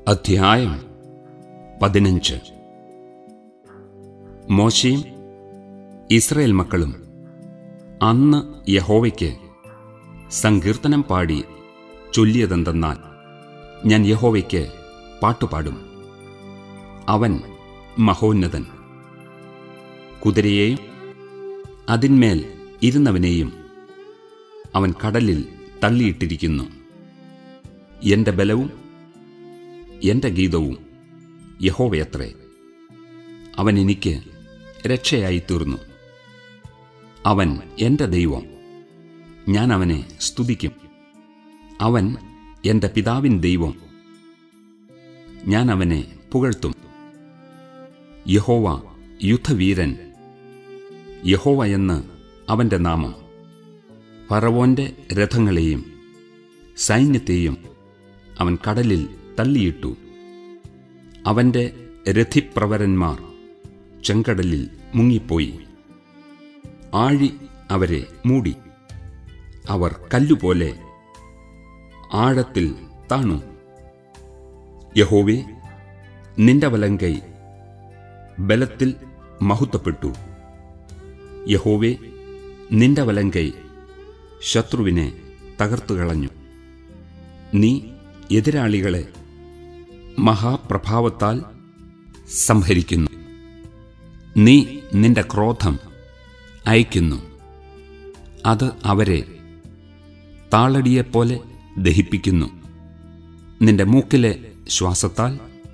അധ്യായം പതിനഞ്ച് മോശയും ഇസ്രയേൽ മക്കളും അന്ന് യഹോവയ്ക്ക് സങ്കീർത്തനം പാടി ചൊല്ലിയതെന്തെന്നാൽ ഞാൻ യഹോവയ്ക്ക് പാട്ടുപാടും അവൻ മഹോന്നതൻ കുതിരയെയും അതിന്മേൽ ഇരുന്നവനെയും അവൻ കടലിൽ തള്ളിയിട്ടിരിക്കുന്നു എന്റെ ബലവും എന്റെ ഗീതവും യഹോവയത്രേ അവൻ എനിക്ക് രക്ഷയായി തീർന്നു അവൻ എന്റെ ദൈവം ഞാൻ അവനെ സ്തുതിക്കും അവൻ എന്റെ പിതാവിൻ ദൈവം ഞാൻ അവനെ പുകഴ്ത്തും യഹോവ യുദ്ധവീരൻ യഹോവ എന്ന് അവന്റെ നാമം ഫറവോന്റെ രഥങ്ങളെയും സൈന്യത്തെയും അവൻ കടലിൽ തള്ളിയിട്ടു അവന്റെ രഥിപ്രവരന്മാർ ചെങ്കടലിൽ മുങ്ങിപ്പോയി ആഴി അവരെ മൂടി അവർ കല്ലുപോലെ ആഴത്തിൽ താണു യഹോവേ നിന്റെ വലങ്കൈ ബലത്തിൽ മഹത്വപ്പെട്ടു യഹോവേ നിന്റെ വലങ്കൈ ശത്രുവിനെ തകർത്തുകളഞ്ഞു നീ എതിരാളികളെ മഹാപ്രഭാവത്താൽ സംഹരിക്കുന്നു നീ നിന്റെ ക്രോധം അയക്കുന്നു അത് അവരെ താളടിയെപ്പോലെ ദഹിപ്പിക്കുന്നു നിന്റെ മൂക്കിലെ ശ്വാസത്താൽ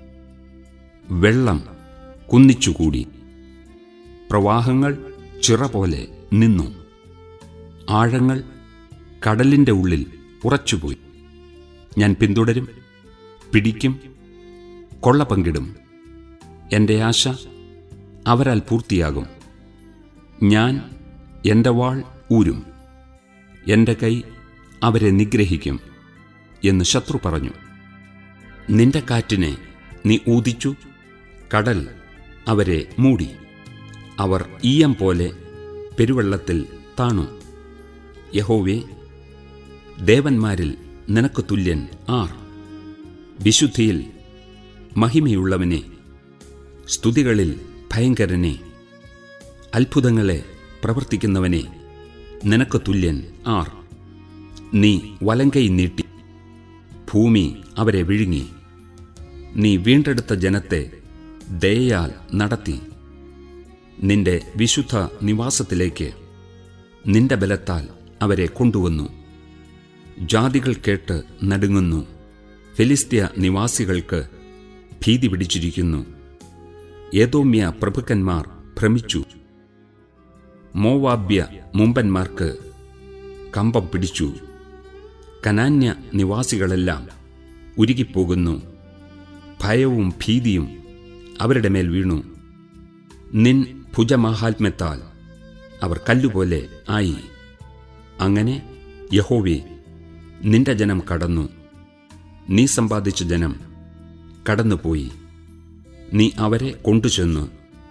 വെള്ളം കുന്നിച്ചുകൂടി പ്രവാഹങ്ങൾ ചിറ പോലെ നിന്നു ആഴങ്ങൾ കടലിന്റെ ഉള്ളിൽ ഉറച്ചുപോയി ഞാൻ പിന്തുടരും പിടിക്കും കൊള്ള പങ്കിടും എന്റെ ആശ അവരാൽ പൂർത്തിയാകും ഞാൻ എന്റെ വാൾ ഊരും എന്റെ കൈ അവരെ നിഗ്രഹിക്കും എന്ന് ശത്രു പറഞ്ഞു നിന്റെ കാറ്റിനെ നീ ഊതിച്ചു കടൽ അവരെ മൂടി അവർ ഈയം പോലെ പെരുവെള്ളത്തിൽ താണു യഹോവേ ദേവന്മാരിൽ നിനക്ക് തുല്യൻ ആർ വിശുദ്ധിയിൽ മഹിമയുള്ളവനെ സ്തുതികളിൽ ഭയങ്കരനെ അത്ഭുതങ്ങളെ പ്രവർത്തിക്കുന്നവനെ നിനക്ക് തുല്യൻ ആർ നീ വലങ്കൈ നീട്ടി ഭൂമി അവരെ വിഴുങ്ങി നീ വീണ്ടെടുത്ത ജനത്തെ ദയയാൽ നടത്തി നിന്റെ വിശുദ്ധ നിവാസത്തിലേക്ക് നിന്റെ ബലത്താൽ അവരെ കൊണ്ടുവന്നു ജാതികൾ കേട്ട് നടുങ്ങുന്നു ഫിലിസ്തീയ നിവാസികൾക്ക് ഭീതി പിടിച്ചിരിക്കുന്നു ഏതോമ്യ പ്രഭുക്കന്മാർ ഭ്രമിച്ചു മോവാബ്യ മുമ്പന്മാർക്ക് കമ്പം പിടിച്ചു കനാന്യ നിവാസികളെല്ലാം ഉരുകിപ്പോകുന്നു ഭയവും ഭീതിയും അവരുടെ മേൽ വീണു നിൻ ഭുജമാഹാത്മ്യത്താൽ അവർ കല്ലുപോലെ ആയി അങ്ങനെ യഹോവേ നിന്റെ ജനം കടന്നു നീ സമ്പാദിച്ച ജനം കടന്നുപോയി നീ അവരെ കൊണ്ടുചെന്നു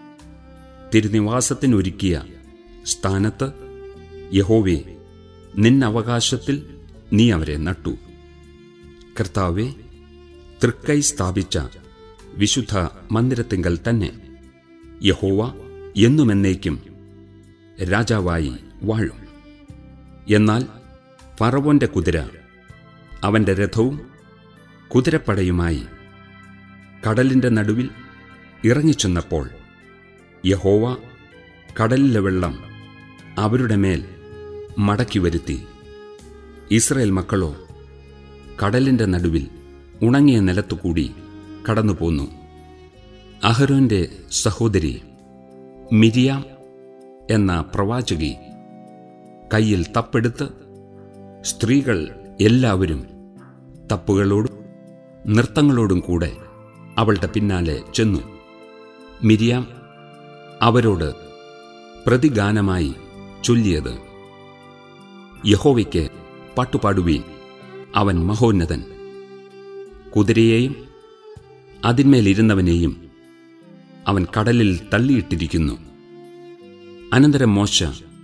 തിരുനിവാസത്തിനൊരുക്കിയ സ്ഥാനത്ത് യഹോവേ നിന്നവകാശത്തിൽ നീ അവരെ നട്ടു കർത്താവെ തൃക്കൈ സ്ഥാപിച്ച വിശുദ്ധ മന്ദിരത്തിങ്കൽ തന്നെ യഹോവ എന്നുമെന്നേക്കും രാജാവായി വാഴും എന്നാൽ ഫറവോന്റെ കുതിര അവന്റെ രഥവും കുതിരപ്പടയുമായി കടലിന്റെ നടുവിൽ ഇറങ്ങിച്ചെന്നപ്പോൾ യഹോവ കടലിലെ വെള്ളം അവരുടെ മേൽ മടക്കി വരുത്തി ഇസ്രയേൽ മക്കളോ കടലിന്റെ നടുവിൽ ഉണങ്ങിയ നിലത്തുകൂടി കടന്നുപോന്നു അഹരോന്റെ സഹോദരി മിരിയാം എന്ന പ്രവാചകി കയ്യിൽ തപ്പെടുത്ത് സ്ത്രീകൾ എല്ലാവരും തപ്പുകളോടും നൃത്തങ്ങളോടും കൂടെ അവളുടെ പിന്നാലെ ചെന്നു മിരിയാം അവരോട് പ്രതിഗാനമായി ചൊല്ലിയത് യഹോവയ്ക്ക് പാട്ടുപാടുവീൻ അവൻ മഹോന്നതൻ കുതിരയെയും അതിന്മേലിരുന്നവനെയും അവൻ കടലിൽ തള്ളിയിട്ടിരിക്കുന്നു അനന്തരം മോശ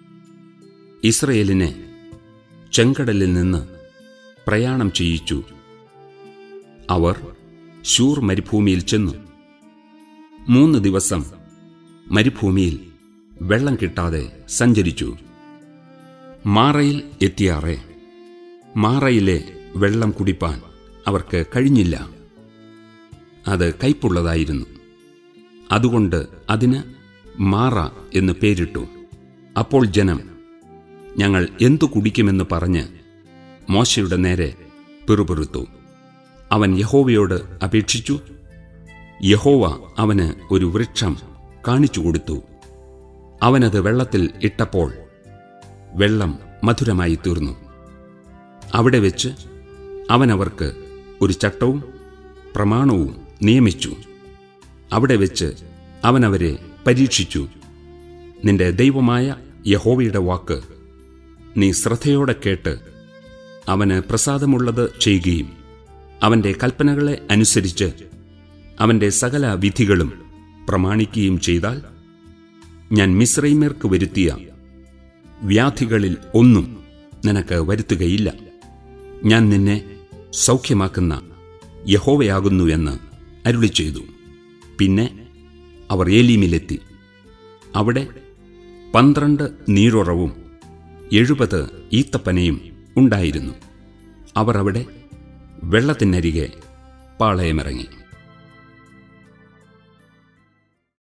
ഇസ്രയേലിനെ ചെങ്കടലിൽ നിന്ന് പ്രയാണം ചെയ്യിച്ചു അവർ ശൂർ മരുഭൂമിയിൽ ചെന്നു മൂന്ന് ദിവസം മരുഭൂമിയിൽ വെള്ളം കിട്ടാതെ സഞ്ചരിച്ചു മാറയിൽ എത്തിയാറെ മാറയിലെ വെള്ളം കുടിപ്പാൻ അവർക്ക് കഴിഞ്ഞില്ല അത് കയ്പുള്ളതായിരുന്നു അതുകൊണ്ട് അതിന് മാറ എന്ന് പേരിട്ടു അപ്പോൾ ജനം ഞങ്ങൾ എന്തു കുടിക്കുമെന്ന് പറഞ്ഞ് മോശയുടെ നേരെ പിറുപിറുത്തു അവൻ യഹോവയോട് അപേക്ഷിച്ചു യഹോവ അവന് ഒരു വൃക്ഷം കാണിച്ചു കൊടുത്തു അവനത് വെള്ളത്തിൽ ഇട്ടപ്പോൾ വെള്ളം മധുരമായി തീർന്നു അവിടെ വെച്ച് അവനവർക്ക് ഒരു ചട്ടവും പ്രമാണവും നിയമിച്ചു അവിടെ വെച്ച് അവനവരെ പരീക്ഷിച്ചു നിന്റെ ദൈവമായ യഹോവയുടെ വാക്ക് നീ ശ്രദ്ധയോടെ കേട്ട് അവന് പ്രസാദമുള്ളത് ചെയ്യുകയും അവന്റെ കൽപ്പനകളെ അനുസരിച്ച് അവന്റെ സകല വിധികളും പ്രമാണിക്കുകയും ചെയ്താൽ ഞാൻ മിശ്രൈമേർക്ക് വരുത്തിയ വ്യാധികളിൽ ഒന്നും നിനക്ക് വരുത്തുകയില്ല ഞാൻ നിന്നെ സൗഖ്യമാക്കുന്ന യഹോവയാകുന്നു എന്ന് അരുളി ചെയ്തു പിന്നെ അവർ ഏലീമിലെത്തി അവിടെ പന്ത്രണ്ട് നീരുറവും എഴുപത് ഈത്തപ്പനയും ഉണ്ടായിരുന്നു അവർ അവിടെ വെള്ളത്തിനരികെ പാളയമിറങ്ങി